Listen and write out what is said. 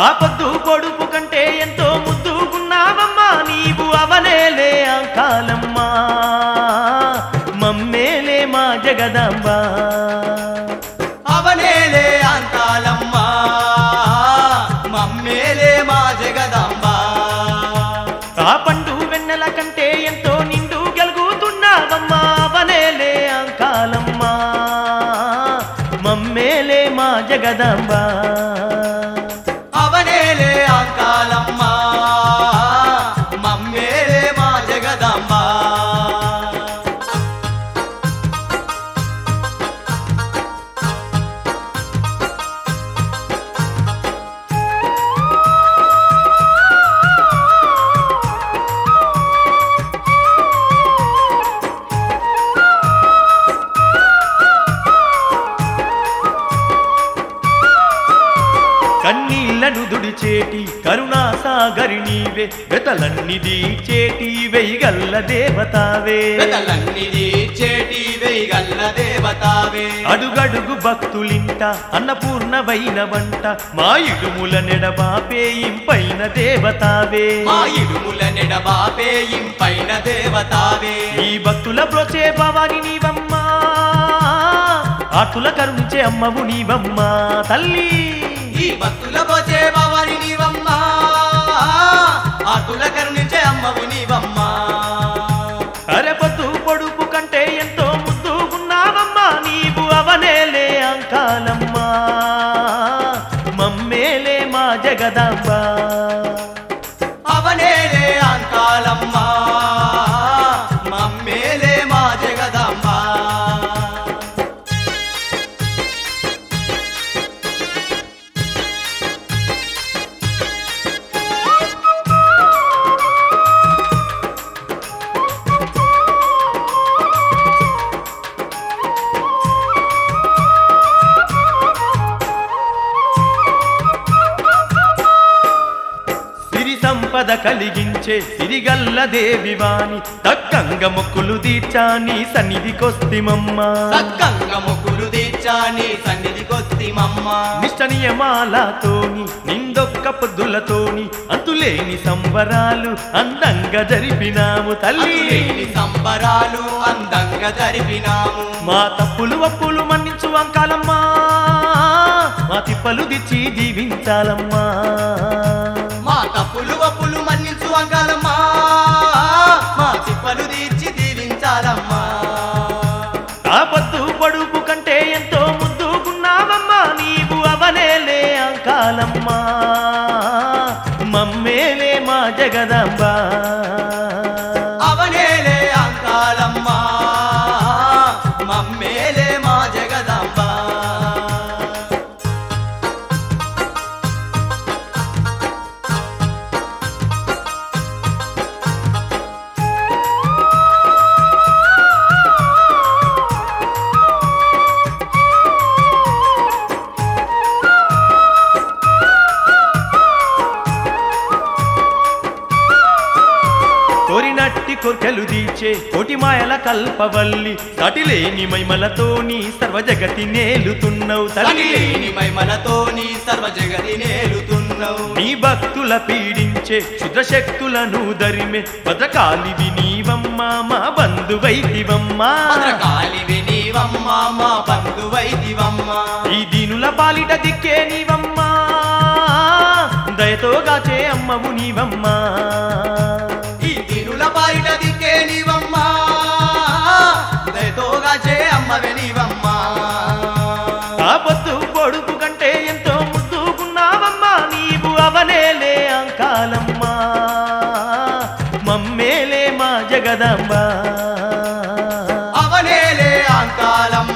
ఆ పొద్దు పొడుపు కంటే ఎంతో ముద్దుకున్నావమ్మా నీవు అవనేలే అంకాలమ్మా మమ్మేలే మా జగదాంబ అవనేలే అంకాలమ్మ మమ్మేలే మా జగదాంబ ఆ పండు వెన్నెల కంటే ఎంతో నిండు గెలుగుతున్నావమ్మా అవనేలే అంకాలమ్మా మమ్మేలే మా జగదాంబ అవనేలే అంకాలమ్మ మమ్మేలే మా జగదాంబ కన్నీళ్లను దుడిచేటి కరుణా సాగరి నీవే వెతలన్ని దీచేటి వెయ్యగల్ల దేవతావే వెదలన్నిది చేటి వేయగల్ల దేవతావే అడుగడుగు భక్తులింట అన్నపూర్ణవైన వంట మా ఇడుముల నెడబాపే ఇంపైన దేవతావే మా ఇడుముల నెడబాపే ఇంపైన దేవతావే ఈ భక్తుల బ్రోచే భవాని నీవమ్మా ఆతుల కరుణించే అమ్మవు నీవమ్మా తల్లి ఈ భక్తుల పోచే భవాని నీవమ్మా ఆతుల కరుణించే అమ్మవు నీవమ్మా అరెపొద్దు పొడుపు కంటే ఎంతో ముద్దుగున్నావమ్మా నీవు అవనేలే అంకాలమ్మా మమ్మేలే మా జగదాంబ అవనేలే అంకాలమ్మా మమ్మేలే మా జగదాంబ సిరి సంపద కలిగించే సిరిగల్ల దేవివాణి తక్కంగ మొక్కులు తీర్చాని సన్నిధికొస్తిమమ్మా సక్కంగ మొక్కులు తీర్చాని సన్నిధికొస్తిమమ్మ నిష్ట నియమాలతోని నిందొక్క పొద్దులతోని అంతులేని సంబరాలు అందంగా జరిపినాము తల్లి అతులేని సంబరాలు అందంగా జరిపినాము మా తప్పులు అప్పులు మన్నించు అంకాలమ్మా మా తిప్పలు దిచ్చి జీవించాలమ్మా మా తప్పులు అప్పులు మన్నించు అంకాలమ్మా మా తిప్పలు తీర్చి దీవించాలమ్మా ఆ పొద్దు పొడుపు కంటే ఎంతో ముద్దుకున్నావమ్మా నీవు అవనేలే అంకాలమ్మా మమ్మేలే మా జగదాంబ అవనేలే అంకాలమ్మా మమ్మేలే మా జగదాంబ కోరినట్టి కొర్కెలు దీచే కోటి మాయల కల్పవల్లి సటిలేని మైమలతోని సర్వ జగతి నేలుతున్నవు తల్లి తల్లిలేని మైమలతోని సర్వ జగతి నేలుతున్నావు నీ భక్తుల పీడించే క్షుద్రశక్తులను దరిమే భద్రకాళివి నీవమ్మా మా బంధువైదివమ్మా భద్రకాళివి నీవమ్మా మా బంధువైదివమ్మా ఈ దీనుల పాలిట దిక్కే నీవమ్మా దయతో గాచే అమ్మవు నీవమ్మా ఈ దినుల బారిట దిక్కే నీవమ్మా దయతోగా చే అమ్మవే నీవమ్మా ఆ పొద్దు పొడుపు కంటే ఎంతో ముద్దుకున్నావమ్మా నీవు అవనేలే అంకాలమ్మా మమ్మేలే మా జగదాంబ అవనేలే అంకాలమ్మ